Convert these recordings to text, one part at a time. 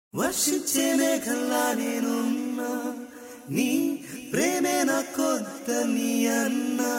వర్షించే మేఘల్లా నేనున్నా నీ ప్రేమే నా కొత్త నీ అన్నా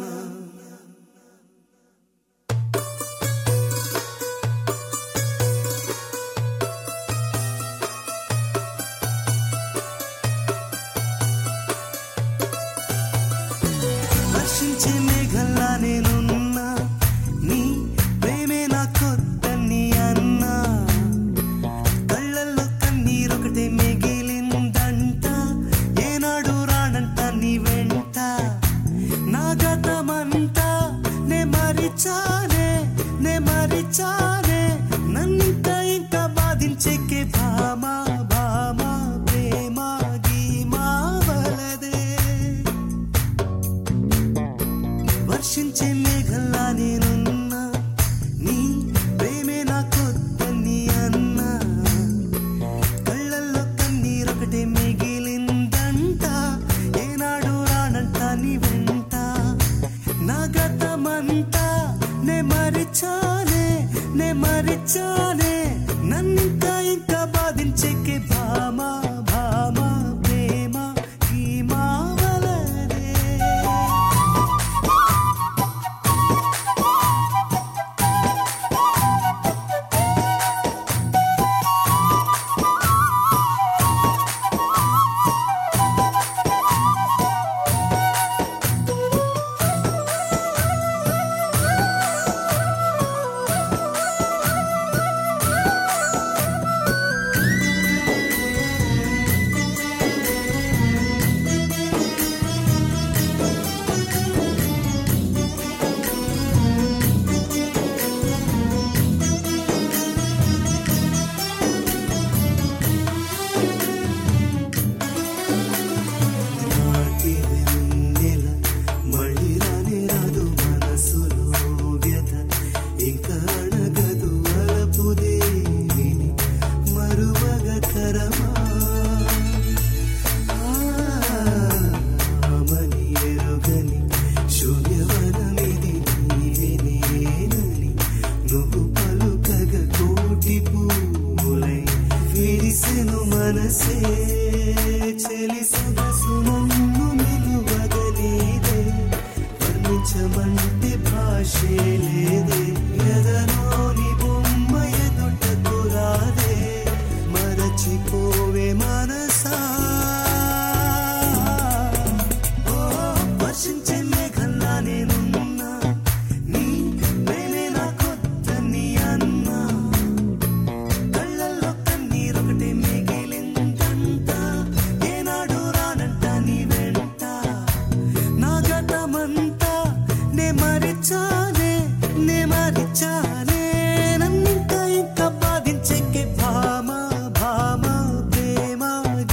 వర్షించే మేఘల్లా నేనున్నా నీ ప్రేమే నా కొత్త నీ అన్నా కళ్ళల్లో కన్నీరొకటే మిగిలిందంట ఏనాడు రానంట నీ వెంట నా గతమంతా నే మరిచానే నే మరిచానే నన్నింత ఇంకా బాధించేకే భామా భామా ప్రేమ గీమా వలదే వర్షించే మేఘల్లా నేనున్నా నీ ప్రేమే నా కొత్త నీ అన్నా కళ్ళల్లో కన్నీరొకటే మిగిలిందంట ఏనాడు రానంట నీ వెంట నా గతమంతా నే మరిచానే నే మరిచానే నన్నింకా ఇంకా బాధించేకే భామా భామా ప్రేమ ఈ మావలనే నాటి వెన్నెల మళ్ళీ రానే రాదు మనసులో వ్యథ ఇంకా అడగదు అలపు దేవిని మరువగ కరమా ఆమని ఎరుగని శూన్యవనమిది నీవినేనని నువ్వు పలుకగ కోటి పూలై విరిసెను మనసే చెలి సొగసు నన్ను నిలువగలేదే వర్ణించమంటే భాషే లేదే ఎదలోని బొమ్మ ఎదుటకు రాదే మరచిపోవే మనసా ఓ వర్షించే మేఘల్లా నేనున్నా నీ ప్రేమే నా కొత్త నీ అన్నా కళ్ళల్లో కన్నీరొకటి మిగిలిందంట ఏనాడు రానంట నీ వెంట నా గతమంతా నే మరిచానే నే మరిచానే నన్నింత ఇంత బాధించేకే భామ భామ ప్రేమ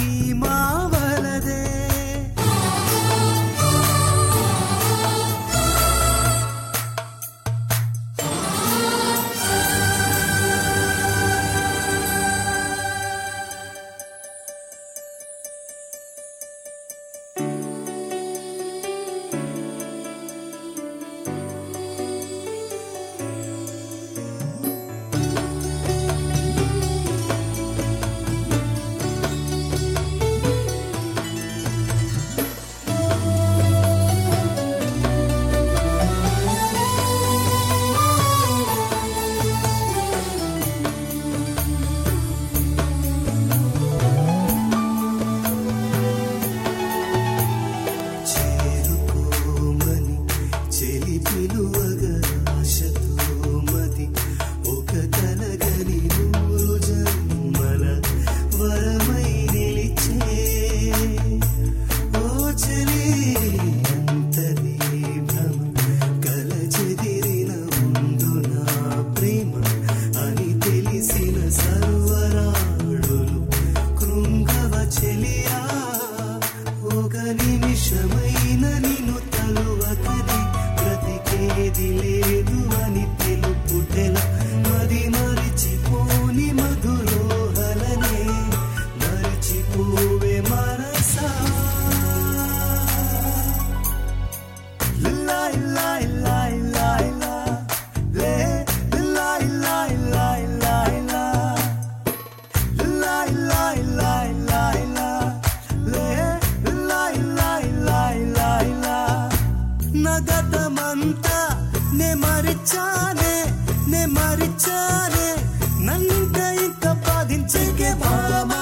మరిచానే నే మరిచానే నన్నింక ఇంక బాధించకే భామా